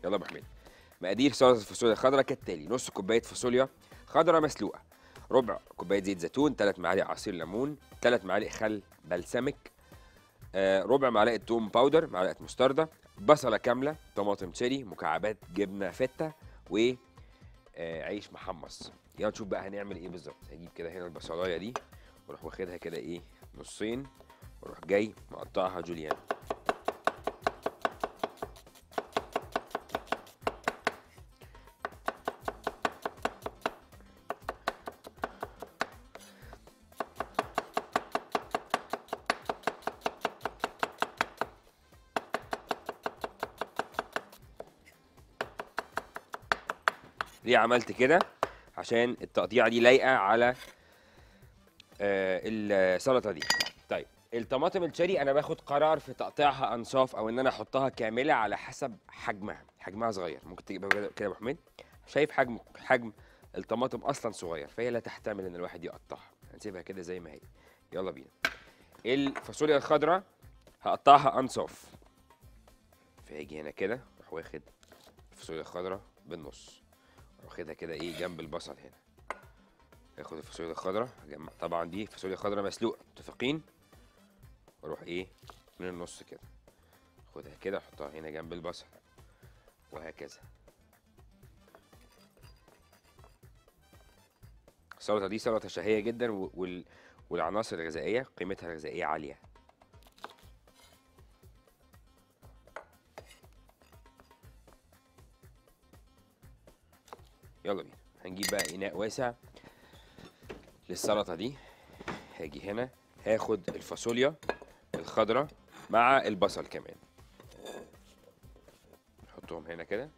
يلا يا ابو حميد مقادير سلطه الفاصوليا الخضراء كالتالي نص كوبايه فاصوليا خضراء مسلوقه ربع كوبايه زيت زيتون ثلاث معالق عصير ليمون ثلاث معالق خل بلسمك آه، ربع معلقه توم باودر معلقه مستردة بصله كامله طماطم تشيري مكعبات جبنه فته و آه، عيش محمص يلا نشوف بقى هنعمل ايه بالظبط هجيب كده هنا البصلايه دي واروح واخدها كده ايه نصين واروح جاي مقطعها جوليان ليه عملت كده عشان التقطيعه دي لايقه على آه، السلطه دي طيب الطماطم الشيري انا باخد قرار في تقطيعها انصاف او ان انا احطها كامله على حسب حجمها حجمها صغير ممكن تبقى كده كده يا ابو حميد شايف حجم حجم الطماطم اصلا صغير فهي لا تحتمل ان الواحد يقطعها هنسيبها كده زي ما هي يلا بينا الفاصوليا الخضراء هقطعها انصاف فهيجي هنا كده اروح واخد الفاصوليا الخضراء بالنص واخدها كده ايه جنب البصل هنا اخد الفاصوليا الخضراء اجمع طبعا دي فاصوليا خضراء مسلوقه متفقين واروح ايه من النص كده اخدها كده احطها هنا جنب البصل وهكذا السلطه دي سلطه شهيه جدا و- وال... والعناصر الغذائيه قيمتها الغذائيه عاليه يلا بينا هنجيب بقى اناء واسع للسلطه دي هاجي هنا هاخد الفاصوليا الخضراء مع البصل كمان نحطهم هنا كده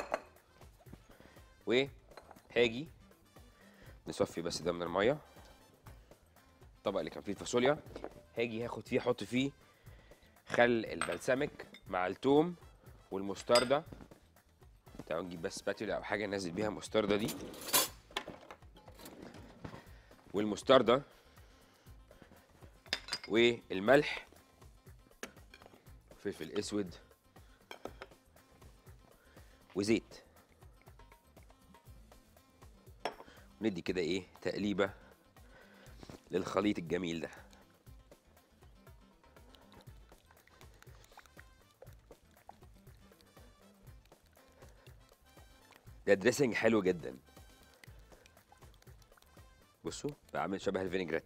وهاجي نصفي بس ده من الميه الطبق اللي كان فيه الفاصوليا هاجي هاخد فيه احط فيه خل البلسمك مع التوم والمستردة تعالوا نجيب بس باتيولا او حاجه ننزل بيها المستردة دي والمستردة والملح فلفل اسود وزيت ندي كده ايه تقليبه للخليط الجميل ده ده دريسنج حلو جدا بصوا بقى عامل شبه الفينيجريت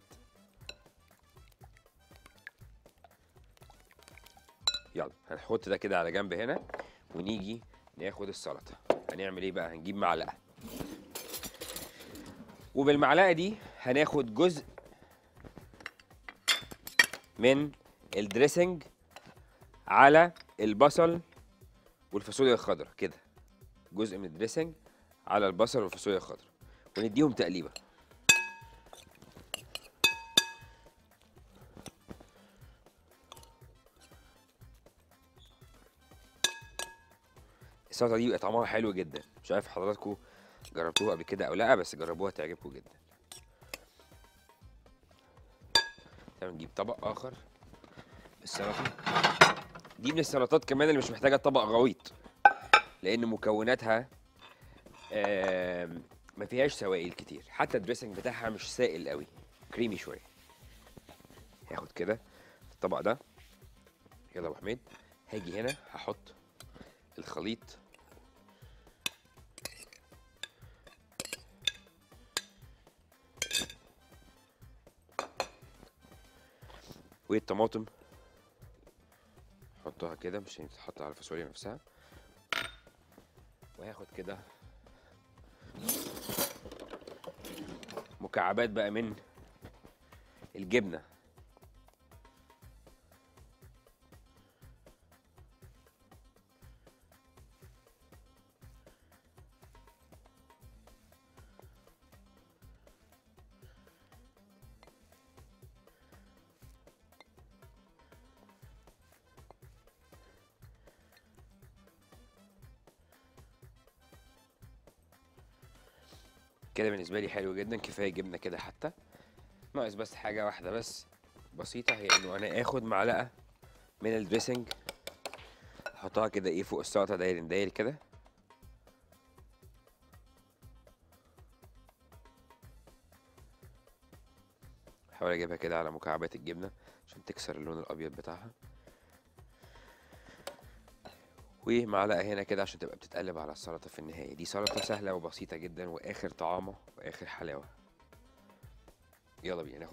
يلا هنحط ده كده على جنب هنا ونيجي ناخد السلطه هنعمل ايه بقى هنجيب معلقه وبالمعلقه دي هناخد جزء من الدريسنج على البصل والفاصوليا الخضراء كده جزء من الدريسنج على البصل والفاصوليا الخضراء ونديهم تقليبه السلطه دي بيبقى طعمها حلو جدا مش عارف حضراتكم جربتوها قبل كده او لا بس جربوها تعجبكم جدا تعالوا نجيب طبق اخر السلطه دي من السلطات كمان اللي مش محتاجه طبق غويط لان مكوناتها آم، ما فيهاش سوائل كتير حتى الدريسنج بتاعها مش سائل قوي كريمي شويه هاخد كده الطبق ده يلا يا ابو حميد هاجي هنا هحط الخليط والطماطم احطها كده مش هتتحط على الفاصوليا نفسها وهاخد كده مكعبات بقى من الجبنه كده بالنسبه لي حلو جدا كفايه جبنه كده حتى ناقص بس حاجه واحده بس بسيطه هي انه انا اخد معلقه من الدريسنج احطها كده ايه فوق السلطه داير داير كده بحاول اجيبها كده على مكعبات الجبنه عشان تكسر اللون الابيض بتاعها ومعلقه هنا كده عشان تبقى بتتقلب على السلطه في النهايه دي سلطه سهله وبسيطه جدا واخر طعامه واخر حلاوه يلا بينا ناخد